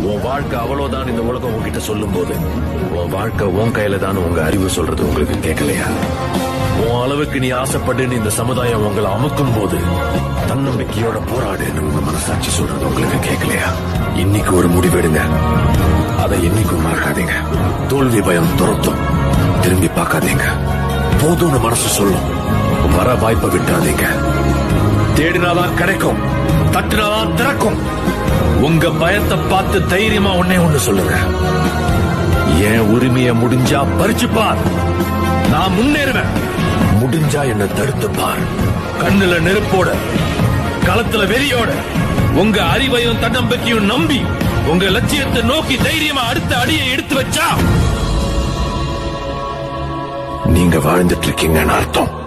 உன் வாழ்க்கை அவ்வளவுதான் இந்த உலகம் உன்கிட்ட சொல்லும் போது உன் வாழ்க்கை உன் கையில தான் உங்க அறிவு சொல்றது உங்களுக்கு கேட்கலையா உன் அளவுக்கு நீ ஆசைப்பட்டு இந்த சமுதாயம் உங்களை அமுக்கும் போது தன்னம்பிக்கையோட போராடுன்னு உங்க மனசாட்சி சொல்றது உங்களுக்கு கேட்கலையா இன்னைக்கு ஒரு முடிவெடுங்க அதை என்னைக்கும் மறக்காதீங்க தோல்வி பயம் துரத்தும் திரும்பி பார்க்காதீங்க போதும்னு மனசு சொல்லும் வர வாய்ப்பை விட்டாதீங்க தேடினாதான் கிடைக்கும் தட்டினாதான் திறக்கும் உங்க பயத்தை பார்த்து தைரியமா ஒன்னே ஒண்ணு சொல்லுங்க என் உரிமைய முடிஞ்சா பறிச்சு பார் நான் முன்னேறுவேன் முடிஞ்சா என்ன தடுத்து பார் கண்ணுல நெருப்போட களத்துல வெறியோட உங்க அறிவையும் தன்னம்பிக்கையும் நம்பி உங்க லட்சியத்தை நோக்கி தைரியமா அடுத்த அடியை எடுத்து வச்சா நீங்க வாழ்ந்துட்டு இருக்கீங்கன்னு அர்த்தம்